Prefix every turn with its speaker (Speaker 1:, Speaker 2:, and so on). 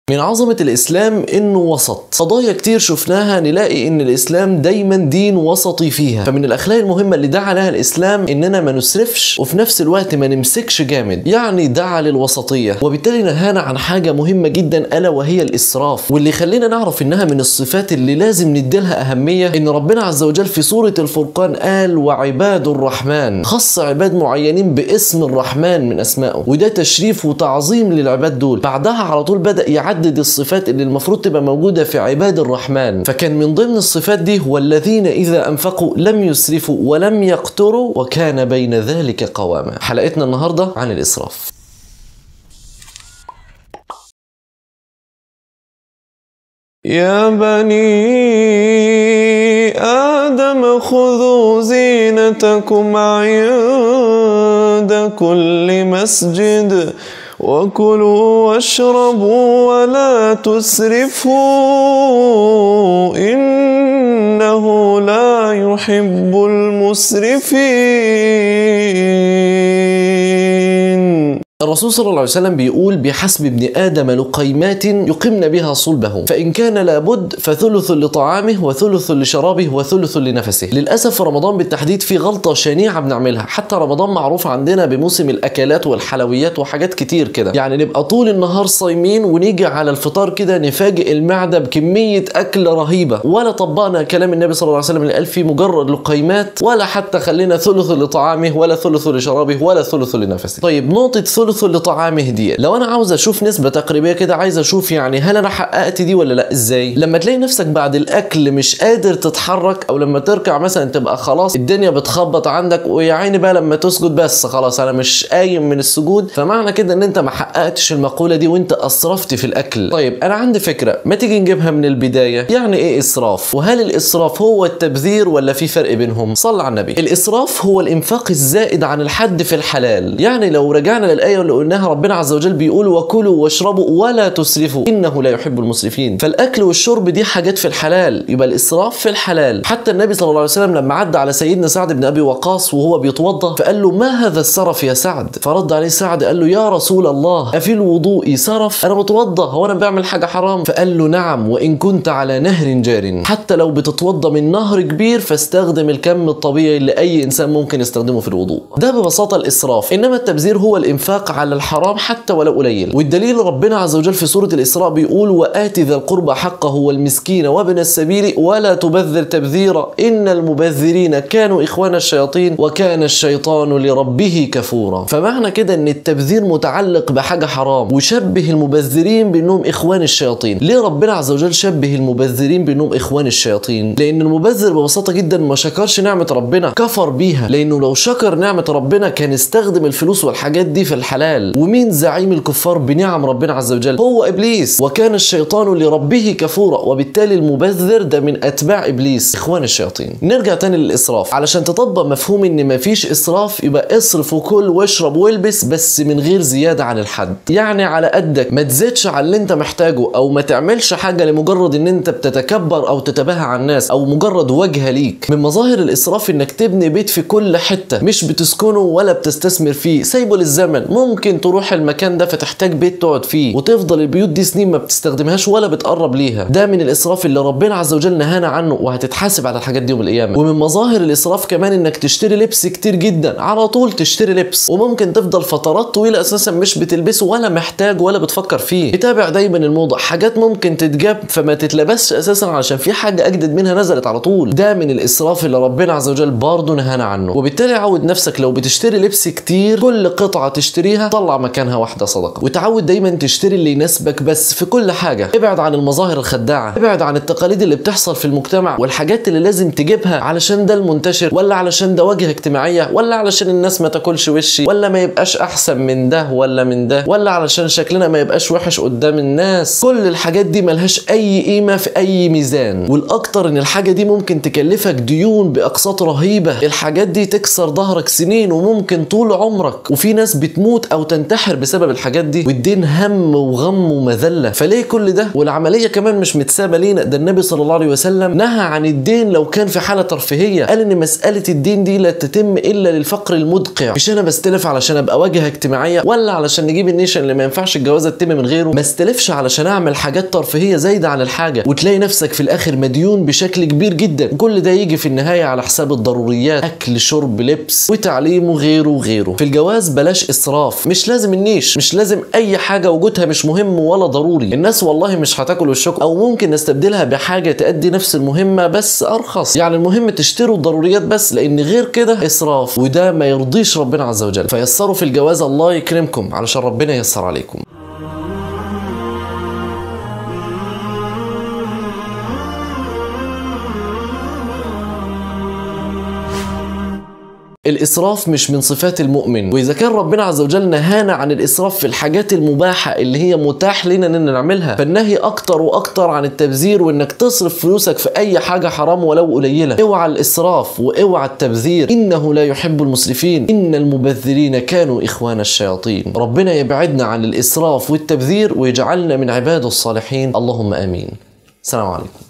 Speaker 1: من عظمة الإسلام إنه وسط قضايا كتير شفناها نلاقي إن الإسلام دايما دين وسطي فيها فمن الأخلاق المهمة اللي دعا لها الإسلام إننا ما نسرفش وفي نفس الوقت ما نمسكش جامد يعني دعا للوسطية وبالتالي نهانا عن حاجة مهمة جدا ألا وهي الإسراف واللي خلينا نعرف إنها من الصفات اللي لازم نديلها أهمية إن ربنا عز وجل في سورة الفرقان قال وعباد الرحمن خص عباد معينين باسم الرحمن من أسمائه وده تشريف وتعظيم للعباد دول بعدها على طول بدأ يعدد الصفات اللي المفروض تبقى موجودة في عباد الرحمن فكان من ضمن الصفات دي والذين إذا أنفقوا لم يسرفوا ولم يقتروا وكان بين ذلك قواما حلقتنا النهاردة عن الإسراف
Speaker 2: يا بني آدم خذوا زينتكم عند كل مسجد وكلوا واشربوا ولا تسرفوا إنه لا يحب المسرفين
Speaker 1: الرسول صلى الله عليه وسلم بيقول بحسب ابن آدم لقيمات يقمن بها صلبه فإن كان لابد فثلث لطعامه وثلث لشرابه وثلث لنفسه للأسف في رمضان بالتحديد في غلطة شنيعة بنعملها حتى رمضان معروف عندنا بموسم الأكلات والحلويات وحاجات كتير كده يعني نبقى طول النهار صايمين ونيجي على الفطار كده نفاجئ المعدة بكمية أكل رهيبة ولا طبقنا كلام النبي صلى الله عليه وسلم اللي قال فيه مجرد لقيمات ولا حتى خلينا ثلث لطعامه ولا ثلث لشرابه ولا ثلث لنفسه طيب نقطة ثلث لطعامه دي لو انا عاوز اشوف نسبة تقريبية كده عايز اشوف يعني هل انا حققت دي ولا لا ازاي لما تلاقي نفسك بعد الاكل مش قادر تتحرك او لما تركع مثلا تبقى خلاص الدنيا بتخبط عندك ويا عيني بقى لما تسجد بس خلاص انا مش قايم من السجود فمعنى كده ان انت ما حققتش المقولة دي وانت اسرفت في الاكل طيب انا عندي فكرة ما تيجي نجيبها من البداية يعني ايه اسراف وهل الاسراف هو التبذير ولا في فرق بينهم صل على النبي الاسراف هو الانفاق الزائد عن الحد في الحلال يعني لو رجعنا للايه اللي قلناها ربنا عز وجل بيقول وكلوا واشربوا ولا تسرفوا انه لا يحب المسرفين فالاكل والشرب دي حاجات في الحلال يبقى الاسراف في الحلال حتى النبي صلى الله عليه وسلم لما عدى على سيدنا سعد بن ابي وقاص وهو بيتوضا فقال له ما هذا السرف يا سعد فرد عليه سعد قال له يا رسول الله افي الوضوء سرف انا بتوضا هو انا بعمل حاجه حرام فقال له نعم وان كنت على نهر جار حتى لو بتتوضا من نهر كبير فاستخدم الكم الطبيعي اللي اي انسان ممكن يستخدمه في الوضوء ده ببساطه الاسراف انما التبذير هو الانفاق على الحرام حتى ولو قليل والدليل ربنا عز وجل في سوره الاسراء بيقول وات ذا القربى حقه والمسكين وابن السبيل ولا تبذر تبذيرا ان المبذرين كانوا اخوان الشياطين وكان الشيطان لربه كفورا فمعنى كده ان التبذير متعلق بحاجه حرام وشبه المبذرين بانهم اخوان الشياطين ليه ربنا عز وجل شبه المبذرين بانهم اخوان الشياطين لان المبذر ببساطه جدا ما شكرش نعمه ربنا كفر بيها لانه لو شكر نعمه ربنا كان استخدم الفلوس والحاجات دي في الحلال ومين زعيم الكفار بنعم ربنا عز وجل هو ابليس وكان الشيطان لربه كفورا وبالتالي المبذر ده من اتباع ابليس اخوان الشياطين نرجع تاني للاسراف علشان تطبق مفهوم ان مفيش اسراف يبقى اصرف وكل واشرب والبس بس من غير زياده عن الحد يعني على قدك ما تزيدش على اللي انت محتاجه او ما تعملش حاجه لمجرد ان انت بتتكبر او تتباهى على الناس او مجرد وجهه ليك من مظاهر الاسراف انك تبني بيت في كل حته مش بتسكنه ولا بتستثمر فيه سايبه للزمن ممكن تروح المكان ده فتحتاج بيت تقعد فيه وتفضل البيوت دي سنين ما بتستخدمهاش ولا بتقرب ليها ده من الاسراف اللي ربنا عز وجل نهانا عنه وهتتحاسب على الحاجات دي يوم القيامه ومن مظاهر الاسراف كمان انك تشتري لبس كتير جدا على طول تشتري لبس وممكن تفضل فترات طويله اساسا مش بتلبسه ولا محتاج ولا بتفكر فيه تابع دايما الموضه حاجات ممكن تتجاب فما تتلبسش اساسا عشان في حاجه اجدد منها نزلت على طول ده من الاسراف اللي ربنا عز وجل برضه نهانا عنه وبالتالي عود نفسك لو بتشتري لبس كتير كل قطعه تشتريها طلع مكانها واحده صدقه وتعود دايما تشتري اللي يناسبك بس في كل حاجه ابعد عن المظاهر الخداعه ابعد عن التقاليد اللي بتحصل في المجتمع والحاجات اللي لازم تجيبها علشان ده المنتشر ولا علشان ده واجهه اجتماعيه ولا علشان الناس ما تاكلش وشي ولا ما يبقاش احسن من ده ولا من ده ولا علشان شكلنا ما يبقاش وحش قدام الناس كل الحاجات دي ملهاش اي قيمه في اي ميزان والاكتر ان الحاجه دي ممكن تكلفك ديون باقساط رهيبه الحاجات دي تكسر ظهرك سنين وممكن طول عمرك وفي ناس بتموت تموت او تنتحر بسبب الحاجات دي والدين هم وغم ومذله فليه كل ده والعمليه كمان مش متسابه لينا ده النبي صلى الله عليه وسلم نهى عن الدين لو كان في حاله ترفيهيه قال ان مساله الدين دي لا تتم الا للفقر المدقع مش انا بستلف علشان ابقى واجهه اجتماعيه ولا علشان نجيب النيشن اللي ما ينفعش الجوازه تتم من غيره ما استلفش علشان اعمل حاجات ترفيهيه زايده عن الحاجه وتلاقي نفسك في الاخر مديون بشكل كبير جدا وكل ده يجي في النهايه على حساب الضروريات اكل شرب لبس وتعليم وغيره وغيره في الجواز بلاش اسراف مش لازم النيش مش لازم اي حاجه وجودها مش مهم ولا ضروري الناس والله مش هتاكل وشكم او ممكن نستبدلها بحاجه تأدي نفس المهمه بس ارخص يعني المهم تشتروا الضروريات بس لان غير كده اسراف وده ما يرضيش ربنا عز وجل فيسروا في الجواز الله يكرمكم علشان ربنا ييسر عليكم الإسراف مش من صفات المؤمن وإذا كان ربنا عز وجل نهانا عن الإسراف في الحاجات المباحة اللي هي متاح لنا إننا نعملها فالنهي أكتر وأكتر عن التبذير وإنك تصرف فلوسك في أي حاجة حرام ولو قليلة اوعى الإسراف واوعى التبذير إنه لا يحب المسرفين إن المبذرين كانوا إخوان الشياطين ربنا يبعدنا عن الإسراف والتبذير ويجعلنا من عباده الصالحين اللهم آمين السلام عليكم